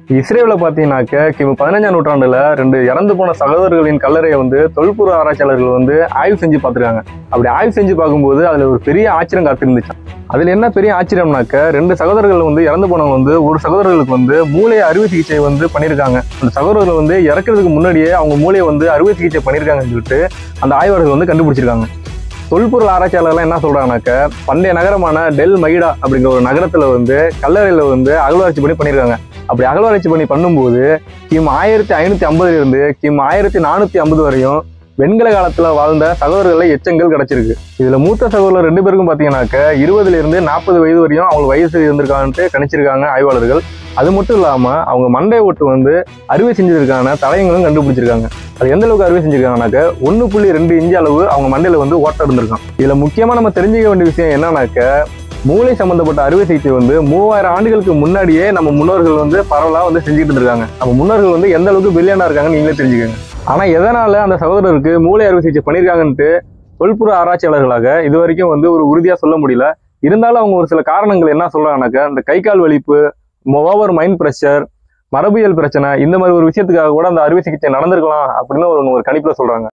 இஸ்ரேலில் பார்த்தீங்கன்னாக்க கிமு பதினஞ்சாம் நூற்றாண்டுல ரெண்டு இறந்து போன சகோதரர்களின் கல்லறையை வந்து தொல்புற ஆராய்ச்சியாளர்கள் வந்து ஆய்வு செஞ்சு பார்த்துருக்காங்க அப்படி ஆய்வு செஞ்சு பார்க்கும்போது அதுல ஒரு பெரிய ஆச்சரியம் காத்திருந்துச்சு அதுல என்ன பெரிய ஆச்சரியம்னாக்க ரெண்டு சகோதரர்கள் வந்து இறந்து போனவங்க வந்து ஒரு சகோதரர்களுக்கு வந்து மூளை அறுவை சிகிச்சை வந்து பண்ணியிருக்காங்க அந்த சகோதரர்கள் வந்து இறக்கிறதுக்கு முன்னாடியே அவங்க மூளையை வந்து அறுவை சிகிச்சை பண்ணியிருக்காங்கன்னு சொல்லிட்டு அந்த ஆய்வாளர்கள் வந்து கண்டுபிடிச்சிருக்காங்க தொல்பொருள் ஆராய்ச்சியாளர்லாம் என்ன சொல்றாங்கனாக்க பண்டைய நகரமான டெல் மைடா அப்படிங்கிற ஒரு நகரத்துல வந்து கல்லறையில வந்து அகழ்வாராய்ச்சி பண்ணி பண்ணியிருக்காங்க அப்படி அகழ்வாராய்ச்சி பண்ணி பண்ணும்போது கிமு ஆயிரத்தி ஐநூத்தி ஐம்பதுல இருந்து கிமு ஆயிரத்தி நானூத்தி ஐம்பது வரையும் வெண்கல காலத்துல வாழ்ந்த சகோதரர்களை எச்சங்கள் கிடைச்சிருக்கு இதுல மூத்த சகோதரர் ரெண்டு பேருக்கும் பாத்தீங்கன்னாக்க இருபதுல இருந்து நாற்பது வயது வரையும் அவங்க வயசு இருந்திருக்கான்ட்டு கணிச்சிருக்காங்க ஆய்வாளர்கள் அது மட்டும் இல்லாம அவங்க மண்டை ஓட்டு வந்து அறுவை செஞ்சதுக்கான தடயங்களும் கண்டுபிடிச்சிருக்காங்க அது எந்த அளவுக்கு அறுவை செஞ்சிருக்காங்கனாக்க ஒன்று புள்ளி ரெண்டு இன்ச்சு அளவு அவங்க மண்டையில வந்து ஓட்டம் இருந்திருக்கான் இதுல முக்கியமா நம்ம தெரிஞ்சுக்க வேண்டிய விஷயம் என்னன்னாக்க மூளை சம்பந்தப்பட்ட அறுவை சிகிச்சை வந்து மூவாயிரம் ஆண்டுகளுக்கு முன்னாடியே நம்ம முன்னோர்கள் வந்து பரவலா வந்து செஞ்சுட்டு இருந்திருக்காங்க நம்ம முன்னோர்கள் வந்து எந்த அளவுக்கு பிரில்லியண்டா இருக்காங்கன்னு நீங்களே தெரிஞ்சுக்கோங்க ஆனா எதனால அந்த சகோதரருக்கு மூளை அறுவை சிகிச்சை பண்ணியிருக்காங்கன்ட்டு தொல்புற ஆராய்ச்சியாளர்களாக இது வரைக்கும் வந்து ஒரு உறுதியா சொல்ல முடியல இருந்தாலும் அவங்க ஒரு சில காரணங்கள் என்ன சொல்றாங்கனாக்கா இந்த கை கால் வலிப்பு ஓவர் மைண்ட் ப்ரெஷர் மரபியல் பிரச்சனை இந்த மாதிரி ஒரு விஷயத்துக்காக கூட அந்த அறுவை சிகிச்சை நடந்திருக்கலாம் அப்படின்னு ஒரு ஒரு கணிப்புல சொல்றாங்க